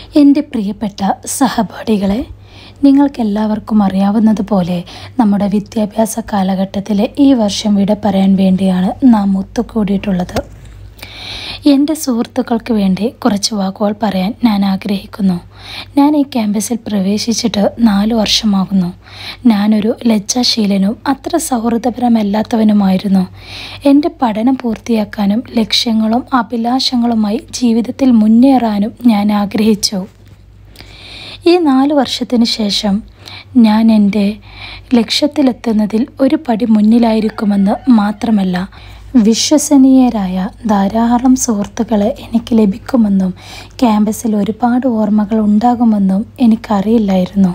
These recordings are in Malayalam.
എൻ്റെ പ്രിയപ്പെട്ട സഹപാഠികളെ നിങ്ങൾക്കെല്ലാവർക്കും അറിയാവുന്നതുപോലെ നമ്മുടെ വിദ്യാഭ്യാസ കാലഘട്ടത്തിലെ ഈ വർഷം വിട പറയാൻ വേണ്ടിയാണ് നാം ഒത്തുകൂടിയിട്ടുള്ളത് എൻ്റെ സുഹൃത്തുക്കൾക്ക് വേണ്ടി കുറച്ച് വാക്കുകൾ പറയാൻ ഞാൻ ആഗ്രഹിക്കുന്നു ഞാൻ ഈ ക്യാമ്പസിൽ പ്രവേശിച്ചിട്ട് നാല് വർഷമാകുന്നു ഞാനൊരു ലജ്ജാശീലനും അത്ര സൗഹൃദപരമല്ലാത്തവനുമായിരുന്നു എൻ്റെ പഠനം പൂർത്തിയാക്കാനും ലക്ഷ്യങ്ങളും അഭിലാഷങ്ങളുമായി ജീവിതത്തിൽ മുന്നേറാനും ഞാൻ ആഗ്രഹിച്ചു ഈ നാല് വർഷത്തിന് ശേഷം ഞാൻ എൻ്റെ ലക്ഷ്യത്തിലെത്തുന്നതിൽ ഒരു പടി മുന്നിലായിരിക്കുമെന്ന് മാത്രമല്ല വിശ്വസനീയരായ ധാരാളം സുഹൃത്തുക്കളെ എനിക്ക് ലഭിക്കുമെന്നും ക്യാമ്പസിൽ ഒരുപാട് ഓർമ്മകൾ ഉണ്ടാകുമെന്നും എനിക്കറിയില്ലായിരുന്നു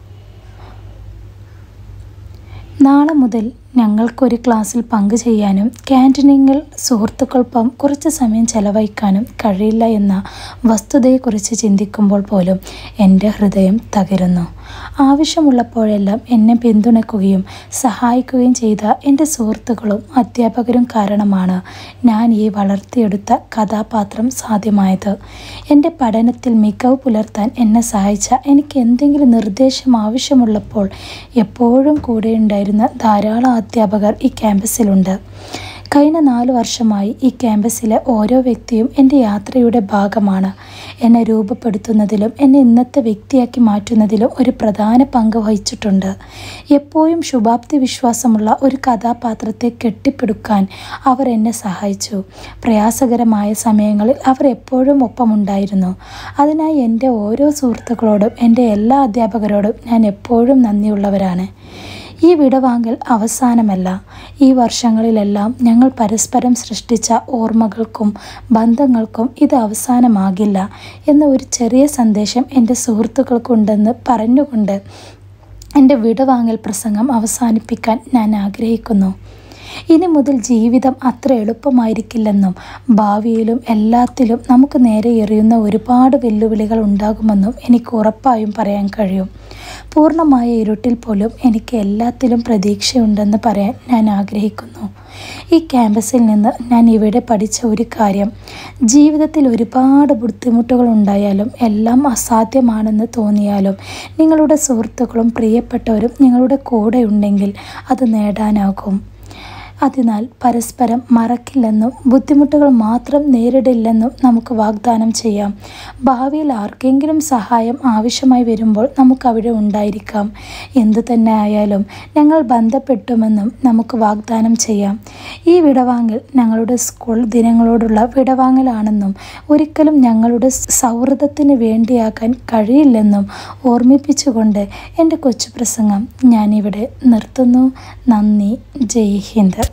നാളെ മുതൽ ഞങ്ങൾക്കൊരു ക്ലാസ്സിൽ പങ്കുചെയ്യാനും ക്യാൻറ്റീനിങ്ങിൽ സുഹൃത്തുക്കൾക്കൊപ്പം കുറച്ച് സമയം ചെലവഴിക്കാനും കഴിയില്ല എന്ന വസ്തുതയെക്കുറിച്ച് ചിന്തിക്കുമ്പോൾ പോലും എൻ്റെ ഹൃദയം തകരുന്നു ആവശ്യമുള്ളപ്പോഴെല്ലാം എന്നെ പിന്തുണയ്ക്കുകയും സഹായിക്കുകയും ചെയ്ത എൻ്റെ സുഹൃത്തുക്കളും അധ്യാപകരും കാരണമാണ് ഞാൻ ഈ വളർത്തിയെടുത്ത കഥാപാത്രം സാധ്യമായത് എൻ്റെ പഠനത്തിൽ മികവ് പുലർത്താൻ എന്നെ സഹായിച്ച എനിക്ക് എന്തെങ്കിലും നിർദ്ദേശം ആവശ്യമുള്ളപ്പോൾ എപ്പോഴും കൂടെയുണ്ടായിരുന്ന ധാരാളം അധ്യാപകർ ഈ ക്യാമ്പസിലുണ്ട് കഴിഞ്ഞ നാല് വർഷമായി ഈ ക്യാമ്പസിലെ ഓരോ വ്യക്തിയും എൻ്റെ യാത്രയുടെ ഭാഗമാണ് എന്നെ രൂപപ്പെടുത്തുന്നതിലും എന്നെ ഇന്നത്തെ വ്യക്തിയാക്കി മാറ്റുന്നതിലും ഒരു പ്രധാന പങ്ക് വഹിച്ചിട്ടുണ്ട് എപ്പോഴും ശുഭാപ്തി വിശ്വാസമുള്ള ഒരു കഥാപാത്രത്തെ കെട്ടിപ്പടുക്കാൻ അവർ എന്നെ സഹായിച്ചു പ്രയാസകരമായ സമയങ്ങളിൽ അവർ എപ്പോഴും ഒപ്പമുണ്ടായിരുന്നു അതിനായി എൻ്റെ ഓരോ സുഹൃത്തുക്കളോടും എൻ്റെ എല്ലാ അധ്യാപകരോടും ഞാൻ എപ്പോഴും നന്ദിയുള്ളവരാണ് ഈ വിടവാങ്ങൽ അവസാനമല്ല ഈ വർഷങ്ങളിലെല്ലാം ഞങ്ങൾ പരസ്പരം സൃഷ്ടിച്ച ഓർമ്മകൾക്കും ബന്ധങ്ങൾക്കും ഇത് അവസാനമാകില്ല എന്ന ഒരു ചെറിയ സന്ദേശം എൻ്റെ സുഹൃത്തുക്കൾക്കുണ്ടെന്ന് പറഞ്ഞുകൊണ്ട് എൻ്റെ വിടവാങ്ങൽ പ്രസംഗം അവസാനിപ്പിക്കാൻ ഞാൻ ആഗ്രഹിക്കുന്നു ഇനി മുതൽ ജീവിതം അത്ര എളുപ്പമായിരിക്കില്ലെന്നും ഭാവിയിലും എല്ലാത്തിലും നമുക്ക് നേരെ എറിയുന്ന ഒരുപാട് വെല്ലുവിളികൾ ഉണ്ടാകുമെന്നും എനിക്ക് ഉറപ്പായും പറയാൻ കഴിയും പൂർണ്ണമായ ഇരുട്ടിൽ പോലും എനിക്ക് എല്ലാത്തിലും പ്രതീക്ഷയുണ്ടെന്ന് പറയാൻ ഞാൻ ആഗ്രഹിക്കുന്നു ഈ ക്യാമ്പസിൽ നിന്ന് ഞാൻ ഇവിടെ പഠിച്ച ഒരു കാര്യം ജീവിതത്തിൽ ഒരുപാട് ബുദ്ധിമുട്ടുകൾ ഉണ്ടായാലും എല്ലാം അസാധ്യമാണെന്ന് തോന്നിയാലും നിങ്ങളുടെ സുഹൃത്തുക്കളും പ്രിയപ്പെട്ടവരും നിങ്ങളുടെ കൂടെ ഉണ്ടെങ്കിൽ അത് നേടാനാകും അതിനാൽ പരസ്പരം മറക്കില്ലെന്നും ബുദ്ധിമുട്ടുകൾ മാത്രം നേരിടില്ലെന്നും നമുക്ക് വാഗ്ദാനം ചെയ്യാം ഭാവിയിൽ ആർക്കെങ്കിലും സഹായം ആവശ്യമായി വരുമ്പോൾ നമുക്കവിടെ ഉണ്ടായിരിക്കാം എന്തു തന്നെ ആയാലും ഞങ്ങൾ ബന്ധപ്പെട്ടുമെന്നും നമുക്ക് വാഗ്ദാനം ചെയ്യാം ഈ വിടവാങ്ങൽ ഞങ്ങളുടെ സ്കൂൾ ദിനങ്ങളോടുള്ള വിടവാങ്ങലാണെന്നും ഒരിക്കലും ഞങ്ങളുടെ സൗഹൃദത്തിന് വേണ്ടിയാക്കാൻ കഴിയില്ലെന്നും ഓർമ്മിപ്പിച്ചുകൊണ്ട് എൻ്റെ കൊച്ചു പ്രസംഗം ഞാനിവിടെ നിർത്തുന്നു നന്ദി ജയ് ഹിന്ദ്